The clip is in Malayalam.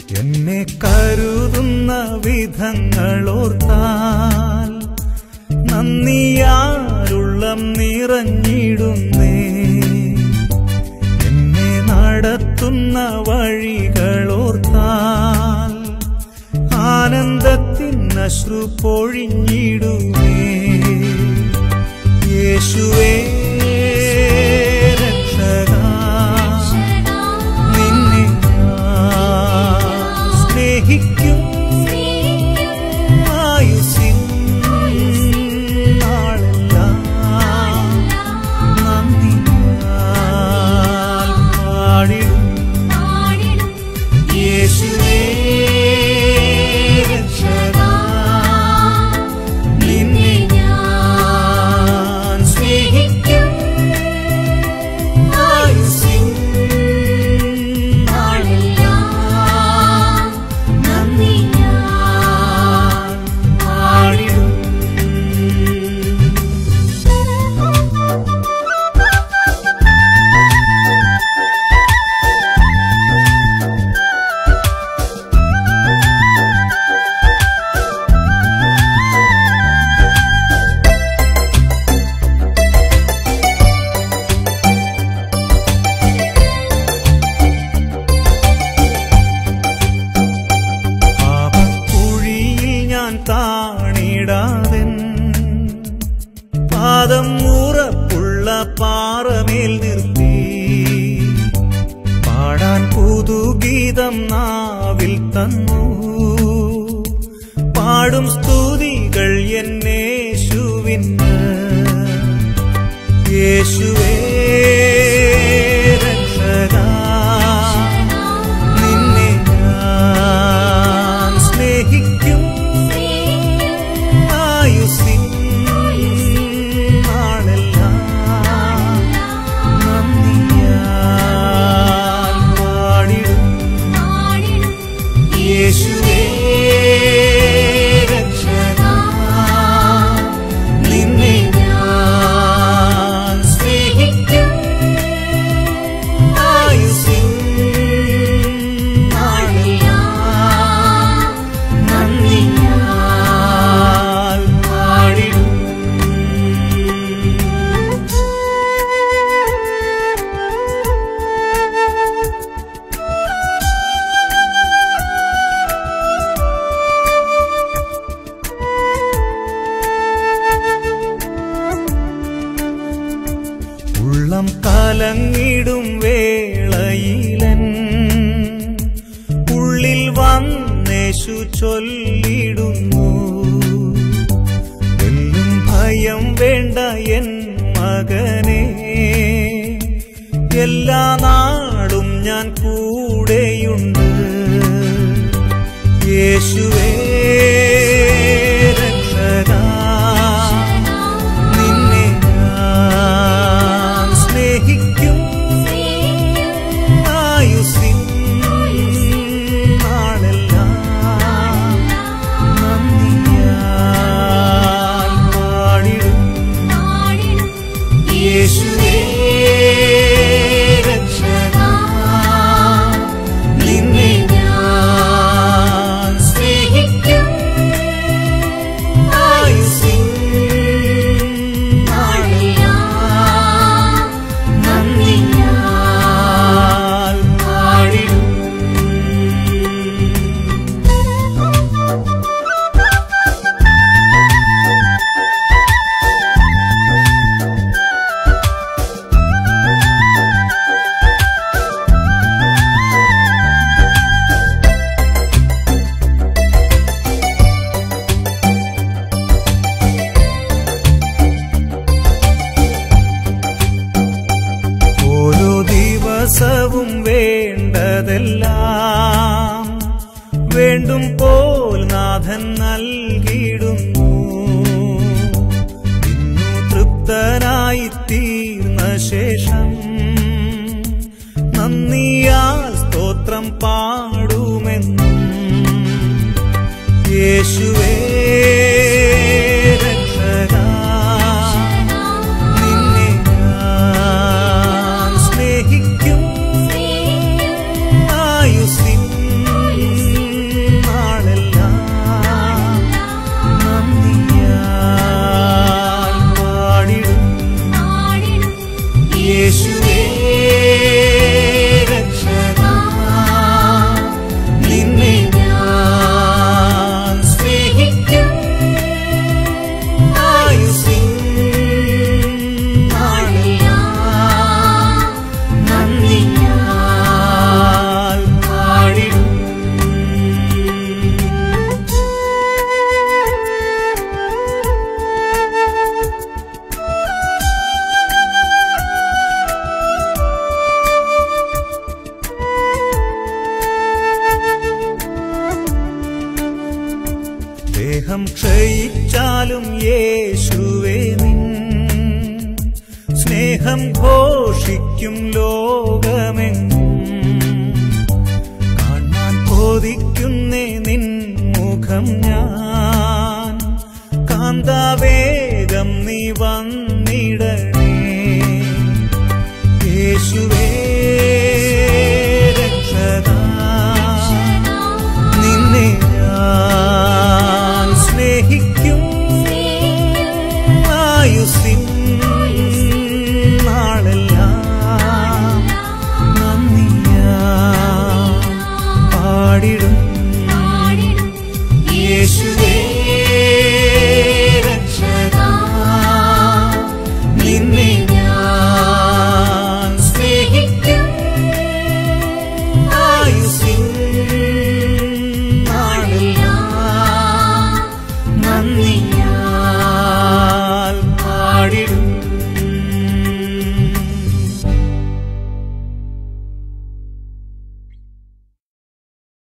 എന്നെ കരുതുന്ന വിധങ്ങളോർത്താൽ നന്ദിയാരുള്ളം നിറഞ്ഞിടുന്നേ എന്നെ നടത്തുന്ന വഴികളോർത്താൽ ആനന്ദത്തിൻ അശ്രു പൊഴിഞ്ഞിടുമേ യേശുവേ രക്ഷകാ നിന്നെ ഞാൻ സ്നേഹിക്കും ആയുസ്സിൻ നാളെല്ലാം നന്ദിയാൽ പാടിടും യേശുവേ രക്ഷകാ നിന്നെ ഞാൻ സ്നേഹിക്കും ആയുസ്സിൻ നാളെല്ലാം നന്ദിയാൽ പാടിടും പാപക്കുഴിയിൽ ഞാൻ താണിടാതൻ പാദം ഉറപ്പുള്ള പാറമേൽ നിർത്തി പാടാൻ പുതുഗീതം നാവിൽ തന്നു പാടും സ്തുതികൾ എന്നേശുവിന് യേശുവേ രക്ഷകാ നിന്നെ ഞാൻ സ്നേഹിക്കും ആയുസ്സിൻ നാളെല്ലാം നന്ദിയാൽ പാടിടും യേശുവേ രക്ഷകാ നിന്നെ ഞാൻ സ്നേഹിക്കും ആയുസ്സിൻ നാളെല്ലാം നന്ദിയാൽ പാടിടും ഉള്ളം കലങ്ങിടും വേളയിലൻ ഉള്ളിൽ വന്നേശു ചൊല്ലിടുന്നു എല്ലും ഭയം വേണ്ട എൻ മകനെ എല്ലാ നാളും ഞാൻ കൂടെയുണ്ട് യേശുവേ രക്ഷകാ നിന്നെ ഞാൻ സ്നേഹിക്കും ആയുസ്സിൻ നാളെല്ലാം നന്ദിയാൽ പാടിടും യേശുവേ രക്ഷകാ നിന്നെ ഞാൻ സ്നേഹിക്കും ആയുസ്സിൻ നാളെല്ലാം നന്ദിയാൽ പാടിടും ഓരോ ദിവസവും വേണ്ടതെല്ലാം വേണ്ടും പോൽ നാഥൻ നൽകിയിടുന്നു ഇന്നു തൃപ്തനായി തീർന്ന ശേഷം നന്ദിയാൽ സ്തോത്രം പാടുമെന്നും യേശുവേ രക്ഷകാ നിന്നെ ഞാൻ സ്നേഹിക്കും ആയുസ്സിൻ സ്നേഹം ക്ഷയിച്ചാലും യേശുവേ നിൻ സ്നേഹം ഘോഷിക്കും ലോകമെങ്ങും കാണാൻ കൊതിക്കുന്നേ നിൻ മുഖം ഞാൻ കാന്താവേഗം നീ വന്നിടണേ യേശുവേ രക്ഷക നിന്നെ ഞാൻ സ്നേഹിക്കും ആയുസിൻ നാളെല്ലാം നന്ദിയാ പാടിടും